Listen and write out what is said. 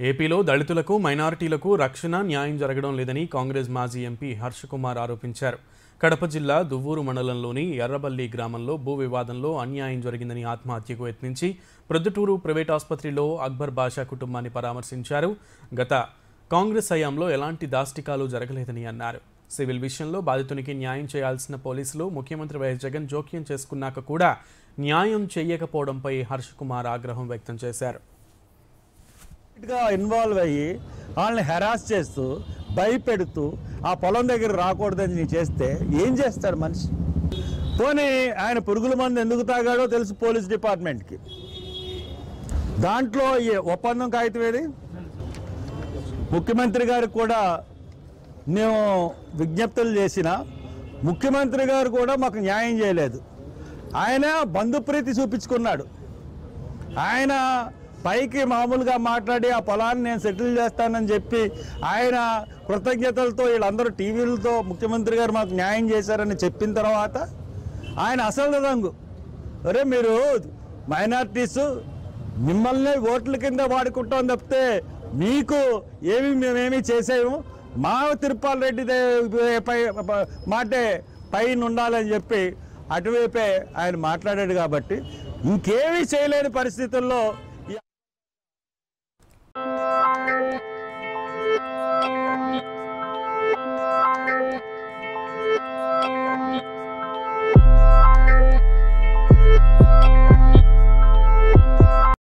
ఏపీలో దళితులకు మైనారిటీలకు రక్షణ న్యాయం జరగడం లేదని కాంగ్రెస్ మాజీ ఎంపీ హర్ష కుమార్ ఆరోపించారు కడప జిల్లా దువ్వూరు మండలంలోని ఎర్రబల్లి గ్రామంలో భూ వివాదంలో అన్యాయం జరిగిందని ఆత్మహత్యకు యత్నించి ప్రొద్దుటూరు ప్రైవేట్ ఆసుపత్రిలో అక్బర్ బాషా కుటుంబాన్ని పరామర్శించారు గత కాంగ్రెస్ హయాంలో ఎలాంటి దాష్టికాలు జరగలేదని అన్నారు సివిల్ విషయంలో బాధితునికి న్యాయం చేయాల్సిన పోలీసులు ముఖ్యమంత్రి వైఎస్ జగన్ జోక్యం చేసుకున్నాక కూడా న్యాయం చేయకపోవడంపై హర్ష కుమార్ ఆగ్రహం వ్యక్తం చేశారు గా ఇన్వాల్వ్ అయ్యి వాళ్ళని హెరాస్ చేస్తూ భయపెడుతూ ఆ పొలం దగ్గర రాకూడదని చేస్తే ఏం చేస్తాడు మనిషి పోనీ ఆయన పురుగుల మందు ఎందుకు తాగాడో తెలుసు పోలీస్ డిపార్ట్మెంట్కి దాంట్లో ఈ ఒప్పందం కాగితం ఏది ముఖ్యమంత్రి గారికి కూడా మేము విజ్ఞప్తులు చేసిన ముఖ్యమంత్రి గారు కూడా మాకు న్యాయం చేయలేదు ఆయన బంధుప్రీతి చూపించుకున్నాడు ఆయన పైకి మామూలుగా మాట్లాడి ఆ పొలాన్ని నేను సెటిల్ చేస్తానని చెప్పి ఆయన కృతజ్ఞతలతో వీళ్ళందరూ టీవీలతో ముఖ్యమంత్రి గారు మాకు న్యాయం చేశారని చెప్పిన తర్వాత ఆయన అసలు రంగు అరే మీరు మైనార్టీస్ మిమ్మల్ని ఓట్ల కింద వాడుకుంటాం తప్పితే మీకు ఏమి మేమేమి చేసాము మా తిరుపాల్ రెడ్డి దే- పై మాటే పైన ఉండాలని చెప్పి అటువైపే ఆయన మాట్లాడాడు కాబట్టి ఇంకేమీ చేయలేని పరిస్థితుల్లో